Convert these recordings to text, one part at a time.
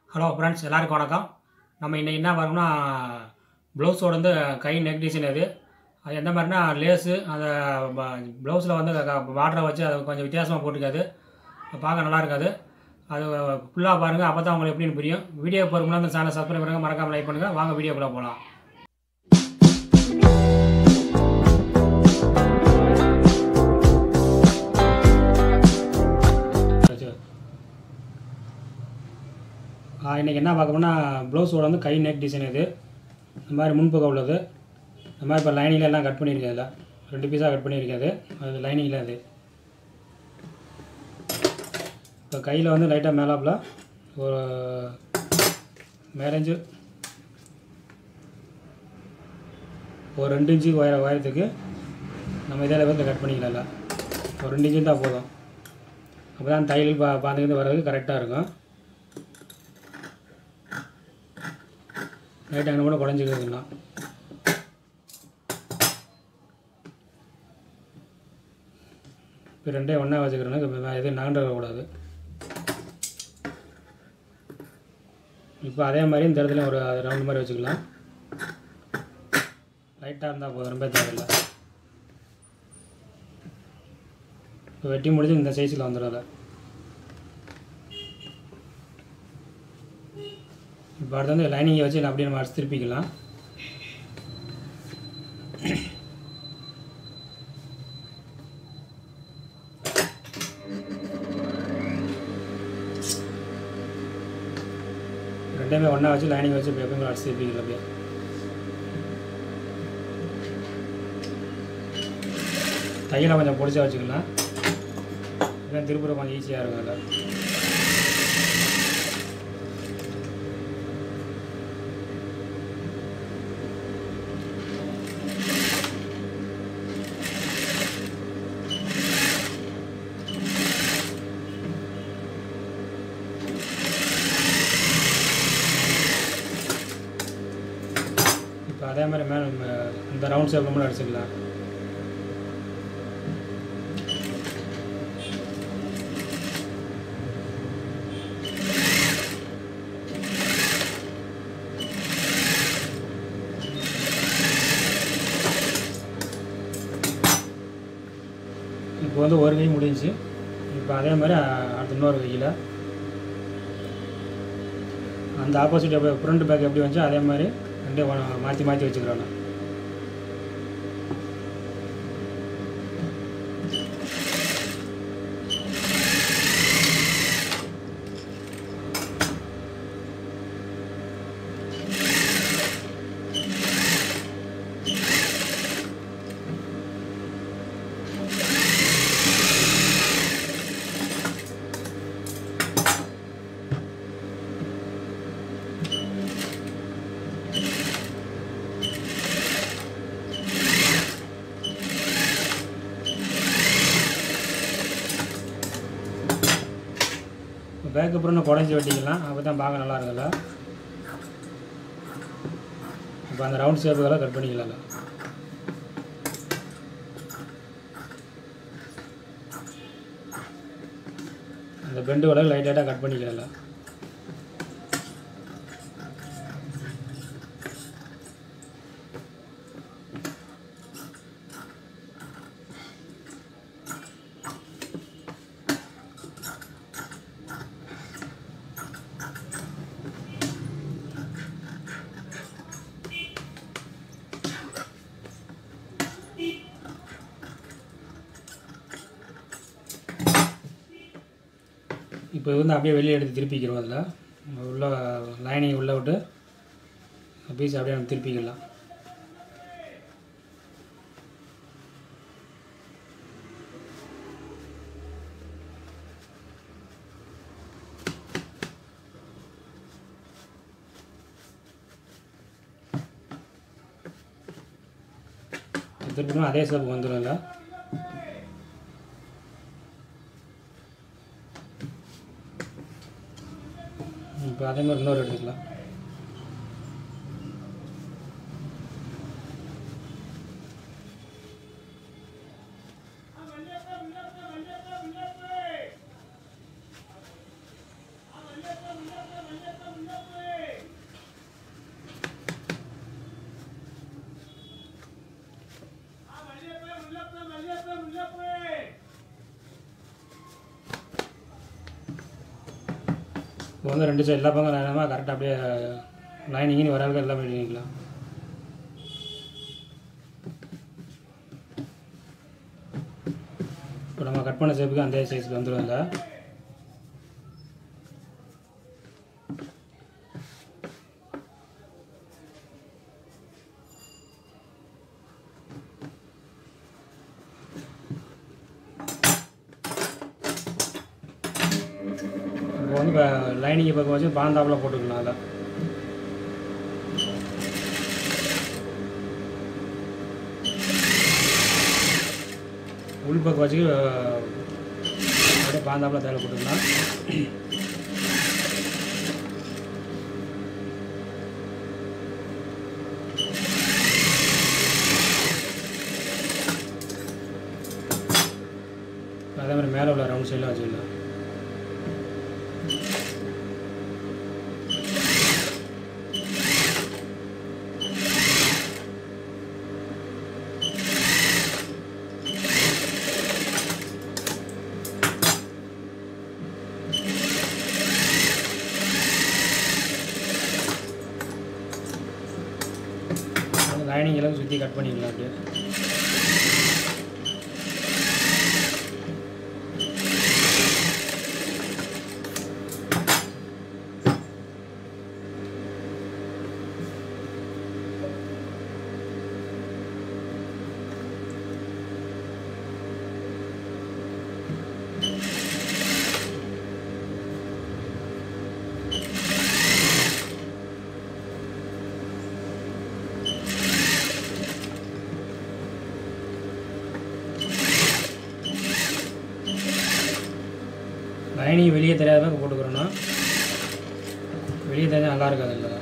Hello friends எல்லாருக்கும் வணக்கம் நம்ம இன்னைக்கு என்ன பார்க்கணும்னா ப்ளவுஸோட வந்து கை நெக் டிசைன் அது அது எந்த மாதிரினா லேஸு அந்த ப்ளவுஸில் வந்து பார்டரை வச்சு அது கொஞ்சம் வித்தியாசமாக போட்டுருக்காது பார்க்க நல்லா இருக்காது அது ஃபுல்லாக பாருங்கள் அப்போ தான் உங்களுக்கு எப்படின்னு புரியும் வீடியோ போகிறோம்னா அந்த சேனல் சப்ஸ்கிரைப் பண்ணுங்கள் மறக்காமல் லைக் பண்ணுங்கள் வாங்க வீடியோக்குள்ளே போகலாம் இன்றைக்கி என்ன பார்க்கணும்னா ப்ளவுஸோட வந்து கை நெக் டிசைன் இது இந்த மாதிரி முன்பக்கம் உள்ளது இந்த மாதிரி இப்போ லைனிங்கில் எல்லாம் கட் பண்ணியிருக்கேன் அதில் ரெண்டு பீஸாக கட் பண்ணியிருக்காது அது லைனிங்கில் அது இப்போ கையில் வந்து லைட்டாக மேலாப்பில் ஒரு மேலஞ்சு ஒரு ரெண்டு இன்ச்சு உயர உயரத்துக்கு நம்ம இதில் வந்து கட் பண்ணிக்கலாம் இல்லை ஒரு ரெண்டு இன்ச்சு தான் போதும் அப்போ தான் தையல் பா பாந்துக்கிட்டு வர்றதுக்கு கரெக்டாக இருக்கும் லைட் அங்கே கூட குழஞ்சிக்கிறதுலாம் இப்போ ரெண்டே ஒன்றா வச்சுக்கிறேன்னா எதுவும் நகண்டுக்கூடாது இப்போ அதே மாதிரி இந்த இடத்துல ஒரு ரவுண்ட் மாதிரி வச்சுக்கலாம் லைட்டாக இருந்தால் போதும் ரொம்ப தேவையில்லை இப்போ வெட்டி முடிஞ்சு இந்த சைஸில் வந்துடும் அதை இப்போ அடுத்து வந்து லைனிங்கை வச்சு நான் அப்படியே நம்ம அடிச்சு திருப்பிக்கலாம் ரெண்டையுமே ஒன்றா வச்சு லைனிங் வச்சு இப்போ எப்பயுமே அடிச்சு திருப்பிக்கலாம் அப்படியே தையலை கொஞ்சம் பொடிச்சா வச்சுக்கலாம் இதான் திருப்புற கொஞ்சம் ஈஸியாக இருக்கும் அதில் இப்போ அதே மாதிரி மேலே நம்ம இந்த ரவுண்ட் ஷேப்பில் மட்டும் அடிச்சுக்கலாம் இப்போ வந்து ஒரு கை முடிஞ்சுச்சு இப்போ அதே மாதிரி அ- அடுத்த இன்னொரு கையில் அந்த ஆப்போசிட் எப்படி ஃப்ரண்ட் பேக் எப்படி வந்துச்சோ அதே மாதிரி ரெண்டே மாற்றி மாற்றி வச்சுக்கிறோம் நான். இப்போ பேக்கு அப்புறம் இன்னும் குடஞ்சி வெட்டிக்கலாம் அப்போ தான் பார்க்க நல்லா இருக்குல்ல இப்போ அந்த ரவுண்ட் ஷேப்புக்கெல்லாம் கட் பண்ணிக்கலாம்ல அந்த பெண்டு வளவு லைட் லைட்டாக கட் பண்ணிக்கலாம் இப்போ இது வந்து அப்படியே வெளியே எடுத்து திருப்பிக்கிறோம் அதில் உள்ள லைனிங் உள்ளே விட்டு பீஸ் அப்படியே நம்ம திருப்பிக்கலாம் திருப்பினா அதே சேப்புக்கு வந்துடும்ல இப்போ அதே மாதிரி இன்னொரு எடுத்துக்கலாம் இப்போ வந்து ரெண்டு சைடு எல்லா பக்கம் லைனமாக கரெக்டாக அப்படியே லைனிங்னு வர அளவுக்கு எல்லாம் பண்ணிக்கலாம் இப்போ நம்ம கட் பண்ண ஷேப்புக்கு அந்த சைஸ்க்கு வந்துடும் இல்லை இப்போ வந்து இப்போ லைனிங் பக்கம் வச்சு பாந்தாப்பில் போட்டுக்கலாம் அதில் உள் பக்கம் வச்சு அஹ், அப்படியே பாந்தாப்பில் தேவை போட்டுக்கலாம் அதே மாதிரி மேலே உள்ள ரவுண்ட் சைடில் வச்சுக்கலாம் லைனிங் எல்லாம் சுற்றி கட் பண்ணிக்கலாம் அப்படியே லைனிங் வெளியே தெரியாத மாதிரி போட்டுக்கிறோன்னா வெளியே தெரிஞ்சால் நல்லா இருக்காது இல்லை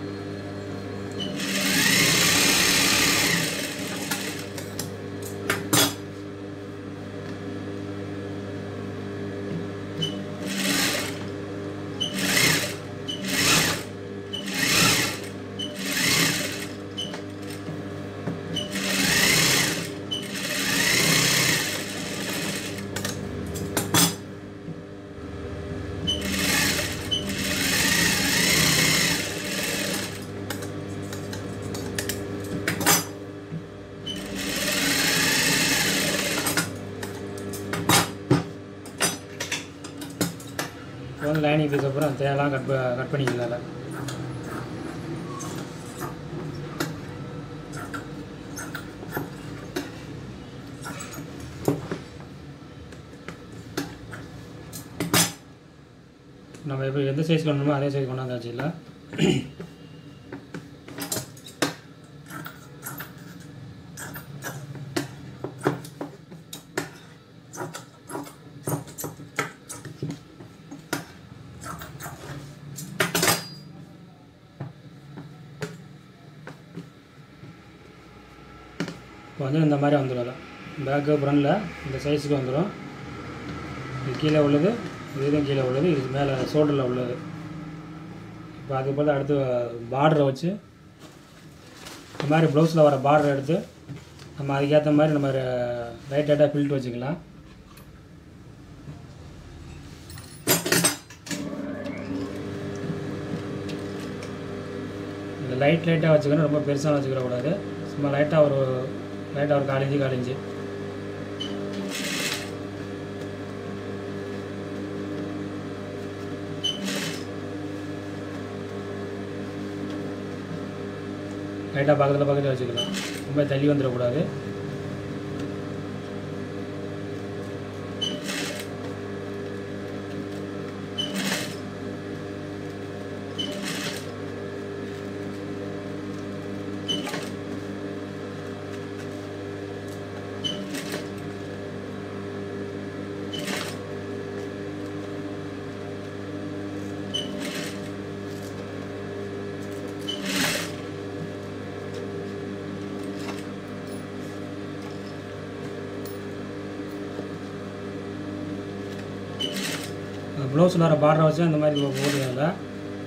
இப்போ வந்து லைனிங் பீஸ் அப்புறம் தேவைலாம் கட் ப- கட் பண்ணிக்கலாம் அதில் நம்ம இப்போ எந்த சைஸ் கொண்டோமோ அதே சைஸ் கொண்டாந்தாச்சு இல்லை இப்போ வந்து இந்த மாதிரி வந்துடும் பேக்கு ஃப்ரண்டில் இந்த சைஸுக்கு வந்துடும் இது கீழே உள்ளது இதுதான் கீழே உள்ளது இது மேலே ஷோல்டரில் உள்ளது இப்போ அதுக்கு பதிலா அடுத்து பார்டரை வச்சு இந்த மாதிரி ப்ளவுஸில் வர பார்டர் எடுத்து நம்ம அதுக்கேற்ற மாதிரி நம்ம ரைட் ரைட்டாக ஃபில்ட் வச்சுக்கலாம் இந்த லைட் லைட்டாக வச்சுக்கணும் ரொம்ப பெருசாக வச்சுக்கிடக்கூடாது சும்மா லைட்டாக ஒரு லைட்டாக ஒரு காலிஞ்சு காலிஞ்சு லைட்டாக பக்கத்தில் பக்கத்தில் வச்சுக்கலாம் ரொம்ப தள்ளி வந்துடக்கூடாது ப்ளவுஸில் வர பார்டரை வச்சு அந்த மாதிரி போட்டுக்கல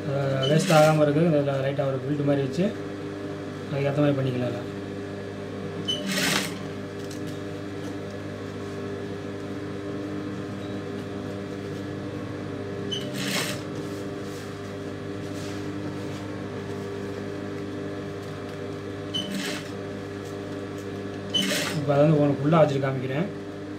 வேஸ்ட் ஆகாமல் இருக்குது இதில் லைட்டாக ஒரு பில்ட் மாதிரி வச்சு அதுக்கேற்ற மாதிரி பண்ணிக்கலாம் இல்லை இப்போ அதை வந்து உங்களுக்கு ஃபுல்லாக வச்சுட்டு காமிக்கிறேன்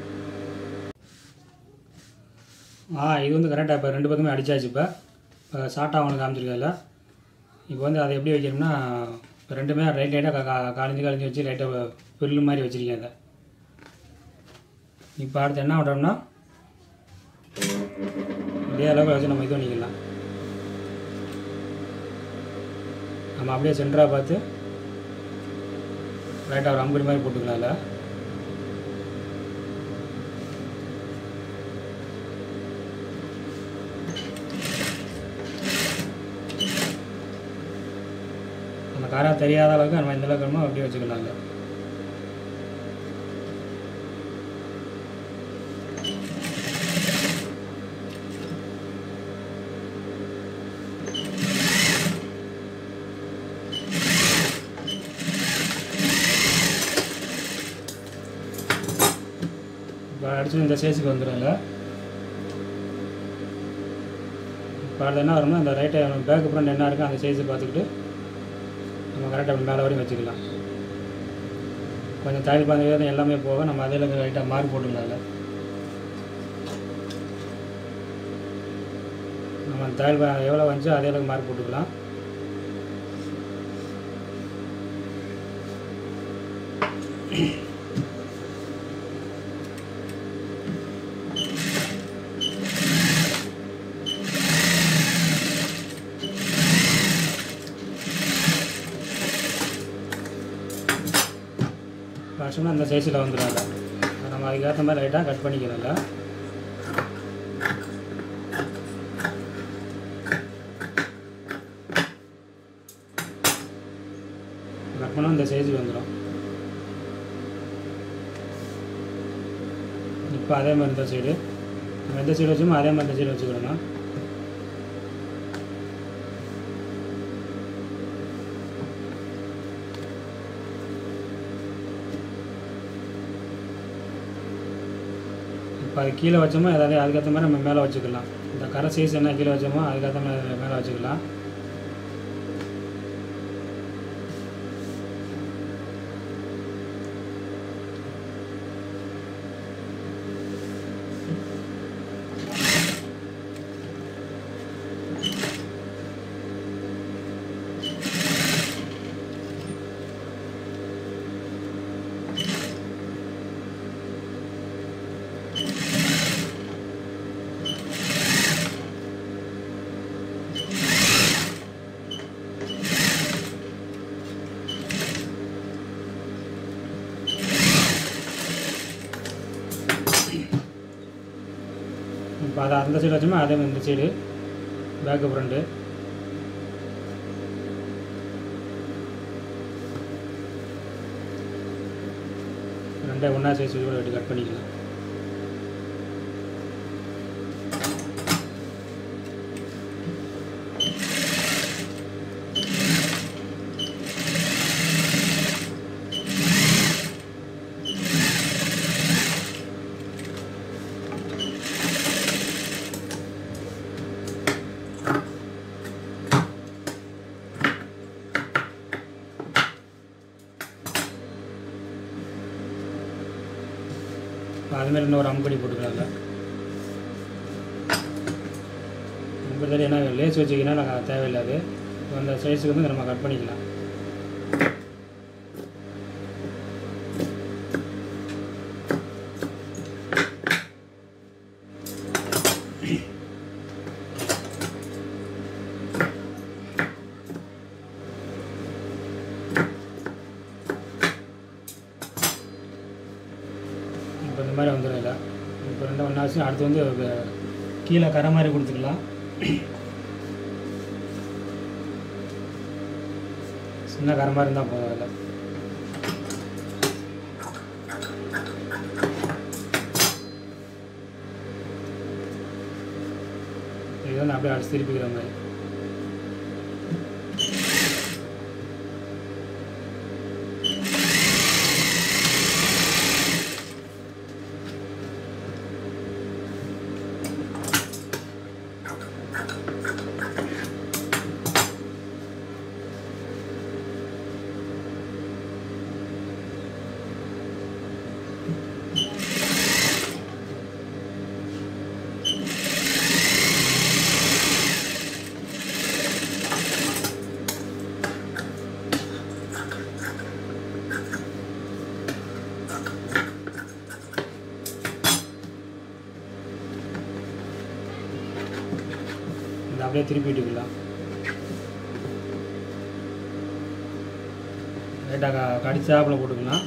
ஆ இது வந்து கரெக்டாக இப்போ ரெண்டு பக்கமே அடிச்சாச்சு இப்போ இப்போ ஷார்ட்டாக அவனுக்கு காமிச்சிருக்கல இப்போ வந்து அதை எப்படி வைக்கணும்னா இப்போ ரெண்டுமே ரைட் லைட்டாக கா காலிஞ்சு காலிஞ்சு வச்சு லைட்டாக பில்லு மாதிரி வச்சுருக்கேன் அதை இப்போ அடுத்து என்ன பண்ணுறோம்னா இதே அளவுக்கு வச்சு நம்ம இது பண்ணிக்கலாம் நம்ம அப்படியே சென்டராக பார்த்து லைட்டாக ஒரு அம்புடி மாதிரி போட்டுக்கலாம்ல அந்த காரா தெரியாத அளவுக்கு நம்ம இந்த அளவுக்கு வேணுமோ அப்படியே வச்சுக்கலாங்க இப்போ அடிச்சு இந்த சைஸுக்கு வந்துடும்ல இப்போ அதில் என்ன வரும்னா இந்த ரைட்டை பேக்கு ஃப்ரண்ட் என்ன இருக்கோ அந்த சைஸை பார்த்துக்கிட்டு நம்ம கரெக்டாக மேலே வரையும் வச்சுக்கலாம் கொஞ்சம் தையல் பாந்த வேதம் எல்லாமே போக நம்ம அதில் லைட்டாக மார்க் போட்டுக்கலாம் அதில் நம்ம தையல் பா எவ்வளோ வந்துச்சோ அதே அளவுக்கு மார்க் போட்டுக்கலாம் வருஷம்னா அந்த சைஸில் வந்துடும் அதில் நம்ம அதுக்கேற்ற மாதிரி லைட்டாக கட் பண்ணிக்கிறோம்ல கட் பண்ணால் இந்த சைஸுக்கு வந்துடும் இப்போ அதே மாதிரி இந்த சைடு நம்ம எந்த சைடு வச்சோமோ அதே மாதிரி இந்த சைடு வச்சுக்கிறோம் இப்போ அது கீழே வச்சோமோ ஏதாவது அதுக்கேற்ற மாதிரி நம்ம மேலே வச்சுக்கலாம் இந்த கரை சைஸ் என்ன கீழே வச்சோமோ அதுக்கேற்ற மாதிரி மேலே வச்சுக்கலாம் இப்போ அதை அந்த சைடு வச்சோமோ அதே மாதிரி இந்த சைடு பேக்கு ஃப்ரண்ட்டு ரெண்டே ஒன்றா சைஸ் கூட வெட்டி கட் பண்ணிக்கலாம் இப்போ அதுமாரி இன்னொரு அம்படி போட்டுக்கலாம்ல அம்படி தடி ஏன்னா லேஸ் வச்சிங்கன்னா நாங்கள் தேவையில்லாது இப்போ அந்த சைஸுக்கு வந்து நம்ம கட் பண்ணிக்கலாம் இப்போ இந்த மாதிரி வந்துடும் இல்லை இப்போ ரெண்டு ஒன்றா வச்சு அடுத்து வந்து வ- கீழே கரை மாதிரி கொடுத்துக்கலாம் சின்ன கரை மாதிரி இருந்தால் போதும் அதில் இது வந்து அப்படியே அடிச்சு திருப்பிக்கிற மாதிரி இதை அப்படியே திருப்பி விட்டுக்கலாம் லைட்டாக க கடிச்சாப்பில் போட்டுக்கலாம்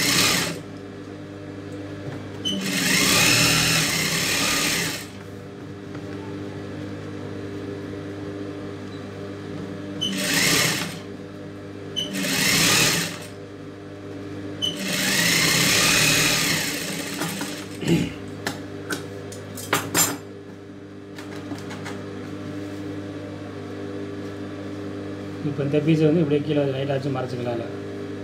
இப்போ இந்த பீஸை வந்து இப்படியே கீழே லைட்டாக வச்சு மறைச்சிக்கலாம் இல்லை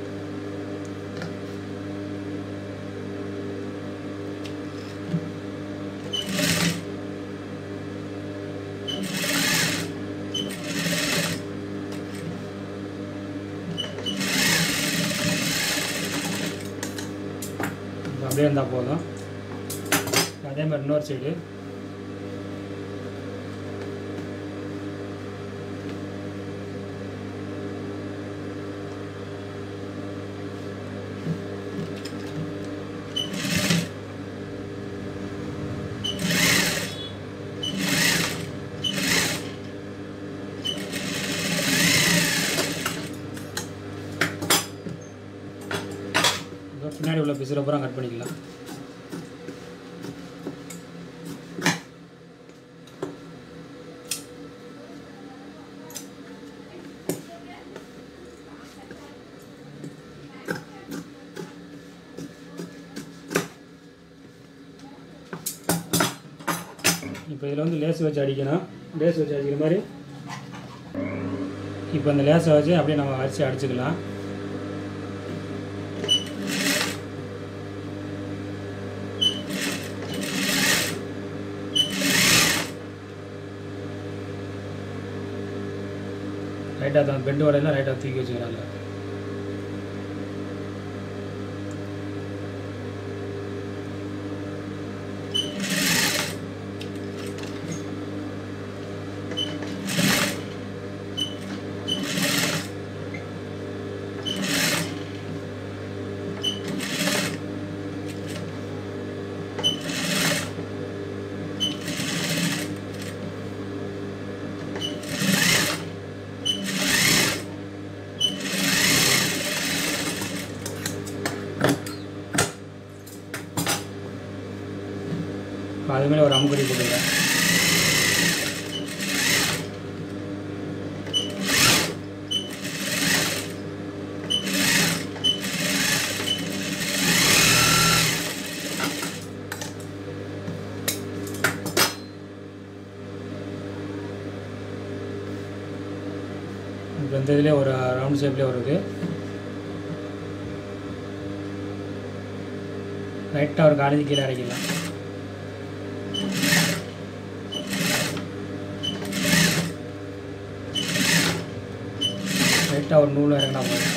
இப்போ அப்படியே இருந்தால் போதும் அதே மாதிரி இன்னொரு சைடு இதோ பின்னாடி உள்ள பிசுரை பூரா கட் பண்ணிக்கலாம் இப்போ இதில் வந்து லேஸ் வச்சு அடிக்கணும் லேஸ் வச்சு அடிக்கிற மாதிரி இப்போ இந்த லேஸை வச்சு அப்படியே நம்ம அரிசி அடிச்சுக்கலாம் லைட்டாக தான் பெண்டு வரையில லைட்டாக தூக்கி வச்சுக்கிறாங்க இப்போ அது மேலே ஒரு அமுக்கடி போட்டுக்கிறேன் இப்போ இந்த இதுலேயே ஒரு ரவுண்ட் ஷேப்லேயே வருது லைட்டாக ஒரு காலேஜ் கீழே இறக்கிடலாம் லைட்டாக ஒரு நூல் இறங்கினா போதும்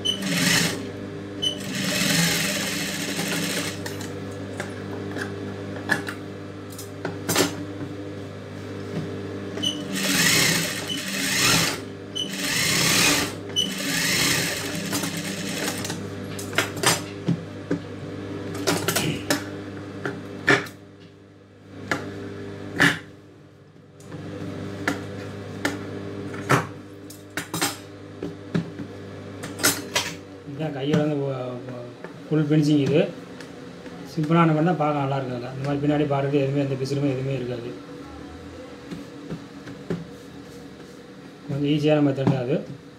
இதுதான் கையில் வந்து ஃபுல் ஃபினிஷிங் இது சிம்பிளான பண்ணி தான் பார்க்க நல்லா இருக்காங்க இந்த மாதிரி பின்னாடி பாடுறது எதுவுமே எந்த பிசுறுமே எதுவுமே இருக்காது கொஞ்சம் ஈஸியான மெத்தட் அது